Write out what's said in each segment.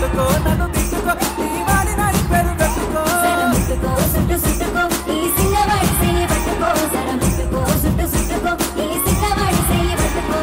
పెట్టుకో నన్ను తిట్టుకో నీ వాడినని పేరు పెట్టుకో ముట్టుకో సుట్టు సుట్టుకో ఈ సిన్నవాడి చెయ్యి పట్టుకో సర ముట్టుకో సుట్టు సుట్టుకో ఈ సిన్నవాడి చెయ్యి పట్టుకో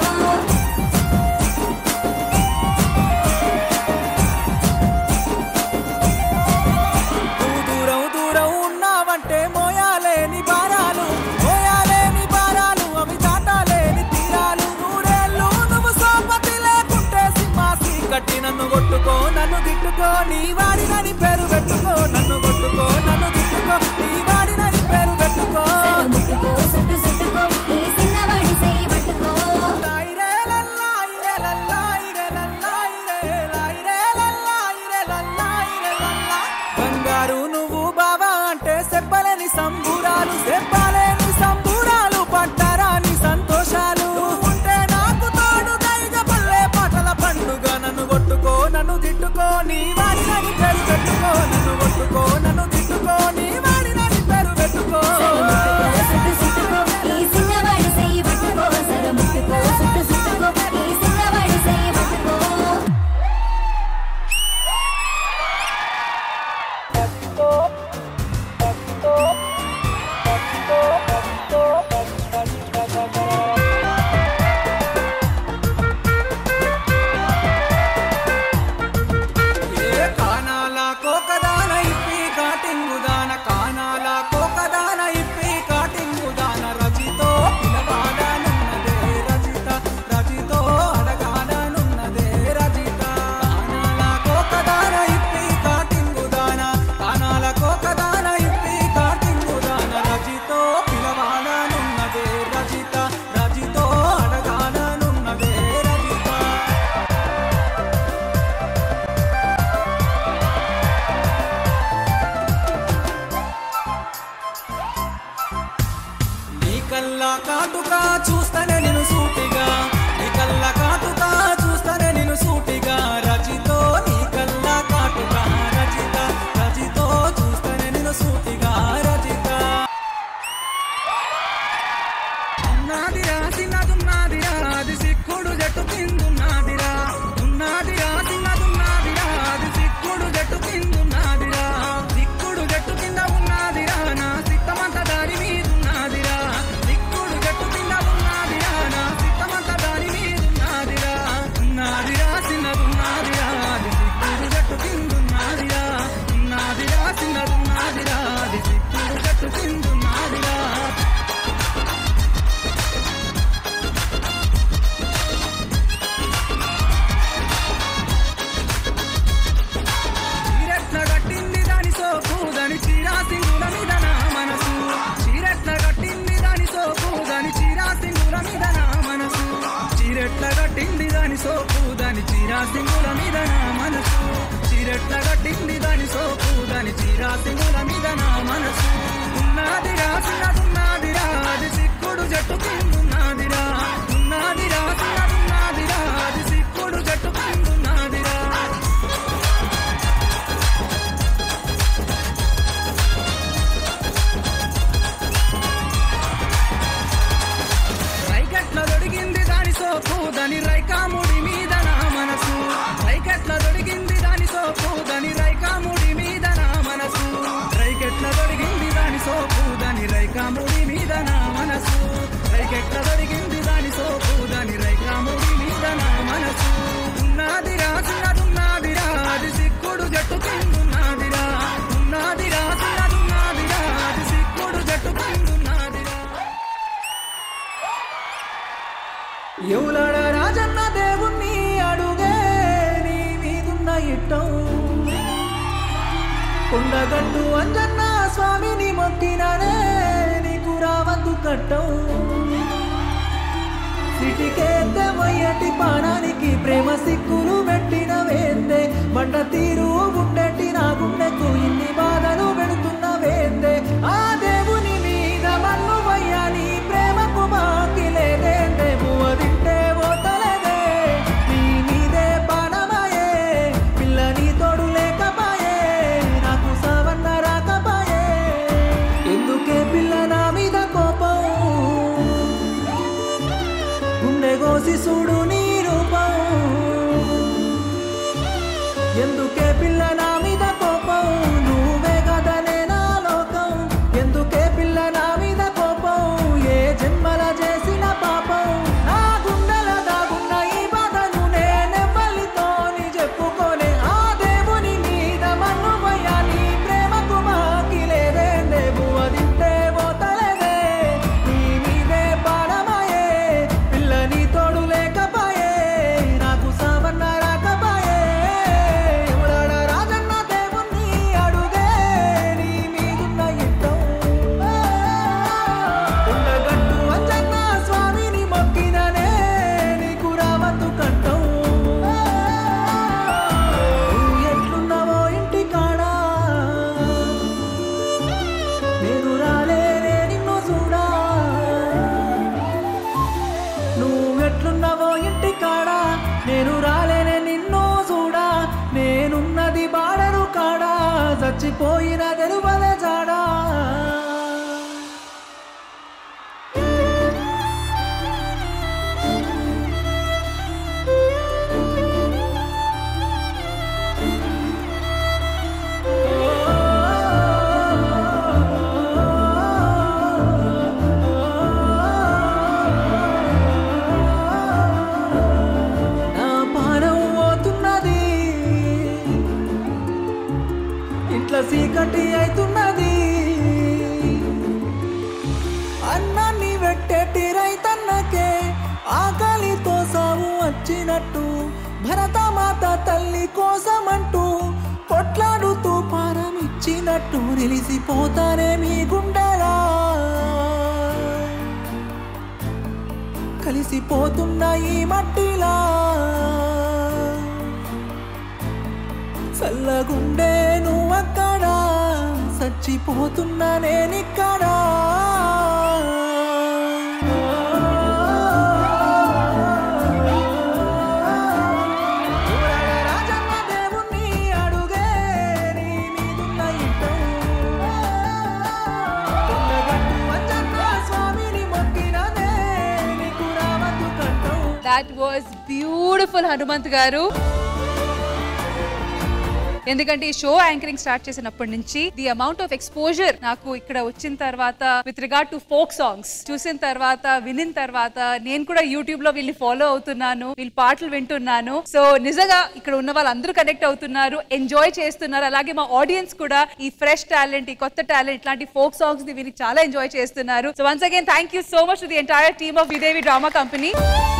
నువ్వు దూరం దూరం ఉన్నావంటే మోయాలేని భారాలు మోయాలేని భారాలు అవి దాటాలేని తీరాలు నూరేళ్ళు నువ్వు సోపతి లేకుంటే సింహాసి కట్టి నన్ను కొట్టుకో నన్ను తిట్టుకో నీ వాడినని పేరు పెట్టుకో నన్ను కొట్టుకో నన్ను తిట్టుకో నీ వాడినని పేరు పెట్టుకో సర ముట్టుకో సుట్టు సుట్టుకో ఈ సిన్నవాడి చెయ్యి పట్టుకో లాయిరే లల్లాయిరే లల్లాయిరే లల్లాయిరే లాయిరే లల్లాయిరే లల్లాయిరే లల్లా. బంగారు నువ్వు బావా అంటే చెప్పలేని సంబూరాలు చెప్పలేని సంబూరాలు పట్టరాని సంతోషాలు నువ్వు ఉంటే నాకు తోడు దైగ పల్లె పాటల పండుగ నన్ను కొట్టుకో నన్ను తిట్టుకో నీ వాడినని పేరు పెట్టుకో నన్ను కొట్టుకో నన్ను తిట్టుకో నీ వాడినని పేరు పెట్టుకో ముట్టుకో సుట్టు సుట్టుకో ఈ సిన్నవాడి చెయ్యి పట్టుకో సర ముట్టుకో సుట్టు సుట్టుకో ఈ సిన్నవాడి చెయ్యి పట్టుకో ఏ కానాల కోకదాన ఇప్పి కాటింగుదాన కానాల కోకదాన ఇప్పి కాటింగుదాన రజితో పిలవాడనున్నదే రజిత రజితో అడగాడనున్నదే రజిత కానాల కోకదాన ఇప్పి కాటింగుదాన కానాల కోకదాన ఇప్పి కాటింగుదాన రజితో పిలవాడనున్నదే రజిత రజితో అడగాడనున్నదే రజిత నీ కల్లా కాటుగా చూస్తానే నేను సూటిగా నీ కల్లా కాటుగా చూస్తానే నేను సూటిగా రజితో నీ కల్లా కాటుగా రజిత రజితో చూస్తానే నేను సూటిగా రజిత ఉన్నదిరా చిన్నదున్నదిరా అది సిక్కుడు జట్టు కిందున్నదిరా ఉన్నదిరా చిన్నదున్నదిరా అది సిక్కుడు జట్టు కిందున్నదిరా సిక్కుడు జట్టు కింద ఉన్నదిరా నా సిత్తమంత దారి మీదున్నదిరా సిక్కుడు జట్టు కింద ఉన్నదిరా నా సిత్తమంత దారి మీదున్నదిరా ఉన్నదిరా చిన్నదున్నదిరా అది సిక్కుడు జట్టు కిందున్నదిరా ఉన్నదిరా చిన్నదున్నదిరా అది సిక్కుడు జట్టు కిందున్నదిరా చీరెట్ల కట్టింది దాని సోపు దాని చీరా సింగుల మీద నా మనసు చీరెట్ల కట్టింది దాని సోపు దాని చీరా సింగుల మీద నా మనసు చీరెట్ల కట్టింది దాని సోపు దాని చీరా సింగుల మీద నా మనసు చీరెట్ల కట్టింది దాని సోపు దాని చీరా సింగుల మీద నా మనసు ఉన్నదిరా చిన్నదున్నదిరా అది సిక్కుడు జట్టు కిందున్నదిరా ఉన్నదిరా చిన్నదున్నదిరా అది సిక్కుడు జట్టు కిందున్నదిరా రైకెట్ల దొడిగింది దాని సోపు దాని రైకాముడి మీద నా మనసు రైకెట్ల దొడిగింది దాని సోపు దాని రైకాముడి మీద నా మనసు రైకెట్ల దొడిగింది దాని సోపు దాని రైకాముడి మీద నా మనసు రైకెట్ల దొడిగింది దాని సోపు దాని రైకాముడి మీద నా మనసు ఉన్నదిరా చిన్నదున్నదిరా అది సిక్కుడు జట్టు కిందున్నదిరా ఉన్నదిరా చిన్నదున్నదిరా అది సిక్కుడు జట్టు కిందున్నదిరా ఎవలాడ రాజన్న దేవుణ్ణి అడుగే నీ మీదున్న ఇట్టం కొండగట్టు అంజన్న స్వామిని మొక్కిననే నీకు రావద్దు కట్టం సిటికేద్దే మొయ్యటి పానానికి ప్రేమ సిక్కులు పెట్టిన వేందే బండ తీరు గుండెట్టి నా గుండెకు ఇన్ని బాధలు పెడుతున్న వేందే ఆ దేవుని మీద మన్ను వయ్యాని ప్రేమకు మాకి లేదేందే పువ్వ తింటే పోతలేదే నీ మీదే పానమాయే పిల్లని తోడు లేకపాయే నాకు సవన్న రాకపాయే ఎందుకే పిల్ల నా మీద కోపం గుండె కోసి చూడు నీ రూపం ఎందుకే మరిచిపోయిన గెలువలే జాడా నా పానం పోతున్నది ఇంట్లో చీకటి అవుతున్నది అన్నాన్ని పెట్టేటి రైతన్నకే ఆకలితో సాగు వచ్చినట్టు భరతమాత తల్లి కోసమంటూ కొట్లాడుతూ పారం ఇచ్చినట్టు నిలిసిపోతానే మీ గుండెలా కలిసిపోతున్న ఈ మట్టిలా చల్లగుండే నువ్వక్కడ చచ్చిపోతున్నా నేనిక్కడ రాజన్న దేవుణ్ణి అడుగే నీ మీదున్న ఇట్టం. కొండగట్టు అంజన్న స్వామిని మొక్కినదే నీకు రావద్దు కట్టం దాట్ వాజ్ బ్యూటిఫుల్ హనుమంత్ గారు ఎందుకంటే ఈ షో యాంకరింగ్ స్టార్ట్ చేసినప్పటి నుంచి ది అమౌంట్ ఆఫ్ ఎక్స్పోజర్ నాకు ఇక్కడ వచ్చిన తర్వాత with regard to folk songs చూసిన తర్వాత వినిన తర్వాత నేను కూడా యూట్యూబ్ లో వీళ్ళని ఫాలో అవుతున్నాను వీళ్ళ పాటలు వింటున్నాను సో నిజంగా ఇక్కడ ఉన్న వాళ్ళందరూ కనెక్ట్ అవుతున్నారు ఎంజాయ్ చేస్తున్నారు అలాగే మా ఆడియన్స్ కూడా ఈ ఫ్రెష్ టాలెంట్ ఈ కొత్త టాలెంట్ ఇట్లాంటి ఫోక్ సాంగ్స్ ని విని చాలా ఎంజాయ్ చేస్తున్నారు so once again thank you so much to the entire team of విదేవి డ్రామా కంపెనీ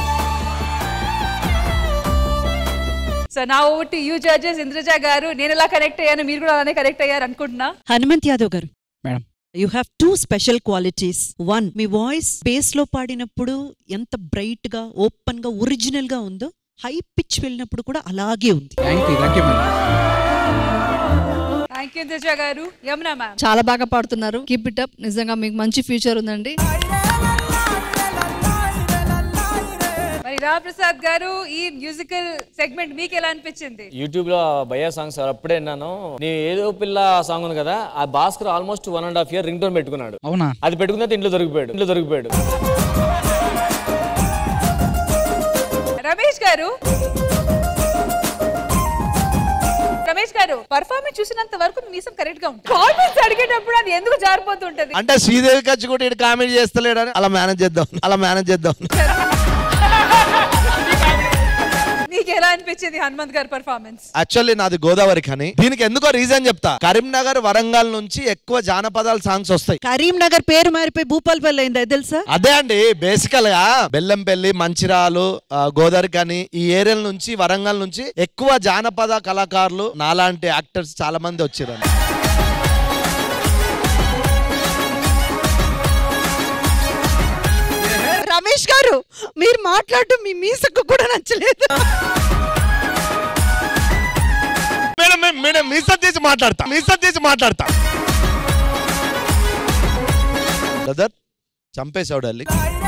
సో నా over to you judges Indraja garu నేను ఎలా కనెక్ట్ అయ్యాను మీరు కూడా అలానే కనెక్ట్ అయ్యారు అనుకుంటున్నా Hanumanth Yadav garu madam. You have two special qualities one మీ వాయిస్ బేస్ లో పాడినప్పుడు ఎంత బ్రైట్ గా ఓపెన్ గా ఒరిజినల్ గా ఉందో హై పిచ్ వెళ్ళినప్పుడు కూడా అలాగే ఉంది thank you thank you madam thank you Indraja garu Yamuna ma'am చాలా బాగా పాడుతున్నారు కీప్ ఇట్ అప్ నిజంగా మీకు మంచి ఫ్యూచర్ ఉందండి మరి రామప్రసాద్ గారు ఈ మ్యూజికల్ సెగ్మెంట్ మీకు ఎలా అనిపించింది యూట్యూబ్ లో భయ్యా సాంగ్స్ అప్పుడే విన్నాను నీ ఏదో పిల్ల సాంగ్ ఉంది కదా ఆ Bhaskar almost one and half year ringtone పెట్టుకున్నాడు అవునా అది పెట్టుకున్న తర్వాత ఇంట్లో దొరికిపోయాడు ఇంట్లో దొరికిపోయాడు రమేష్ గారు రమేష్ గారు పర్ఫార్మెన్స్ చూసినంత వరకు మీ మీసం కరెక్ట్ గా ఉంటుంది కామెంట్స్ అడిగేటప్పుడు అది ఎందుకు జారిపోతుంటది అంటే శ్రీదేవి ఖర్చు కూడా ఇటు కామెడీ చేస్తలేడని అలా మేనేజ్ చేద్దాం అలా మేనేజ్ చేద్దాం మీకు ఎలా అనిపించింది హనుమంత్ గారి పర్ఫార్మెన్స్ యాక్చువల్లీ నాది గోదావరి ఖని దీనికి ఎందుకో రీజన్ చెప్తా కరీంనగర్ వరంగల్ నుంచి ఎక్కువ జానపదాల సాంగ్స్ వస్తాయి కరీంనగర్ పేరు మారిపోయి భూపాలపల్లి అయింది అది తెలుసా అదే అండి బేసికల్ గా బెల్లంపల్లి మంచిరాలు ఆ, గోదావరి ఖని ఈ ఏరియాల నుంచి వరంగల్ నుంచి ఎక్కువ జానపద కళాకారులు నాలాంటి యాక్టర్స్ చాలా మంది వచ్చారు రమేష్ గారు మీరు మాట్లాడటం మీ మీసకు కూడా నచ్చలేదు మేడం మేడం, మేడం మీసా తీసి మాట్లాడతా మీసా తీసి మాట్లాడతా బ్రదర్ చంపేశాడు అల్లి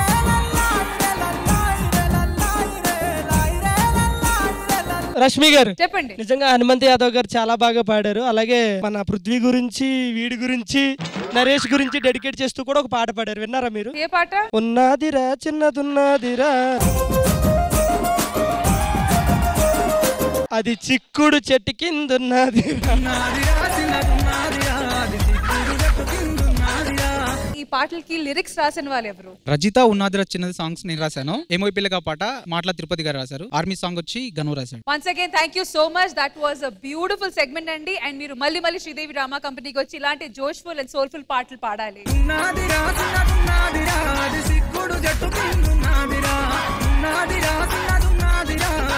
రష్మి గారు చెప్పండి నిజంగా హనుమంత్ యాదవ్ గారు చాలా బాగా పాడారు అలాగే మన పృథ్వీ గురించి వీడి గురించి నరేష్ గురించి డెడికేట్ చేస్తూ కూడా ఒక పాట పాడారు విన్నారా మీరు ఏ పాట ఉన్నదిరా చిన్నదున్నదిరా అది చిక్కుడు చెట్టు కిందున్నది ఈ పాటలకి లిరిక్స్ రాసిన వాళ్ళు ఎవరు రజిత ఉన్నాదిరా చిన్నది సాంగ్స్ నేను రాశాను ఏమో పిల్లగా పాట మాటల తిరుపతి గారు రాశారు ఆర్మీ సాంగ్ వచ్చి గను రాశాడు once again thank you so much that was a beautiful segment అండి అండ్ మీరు మళ్ళీ మళ్ళీ శ్రీదేవి డ్రామా కంపెనీకి వచ్చి ఇలాంటి జోష్ఫుల్ అండ్ సోల్ఫుల్ పాటలు పాడాలి ఉన్నదిరా చిన్నదున్నదిరా అది సిగ్గుడు జట్టు కిందున్నదిరా ఉన్నదిరా చిన్నదున్నదిరా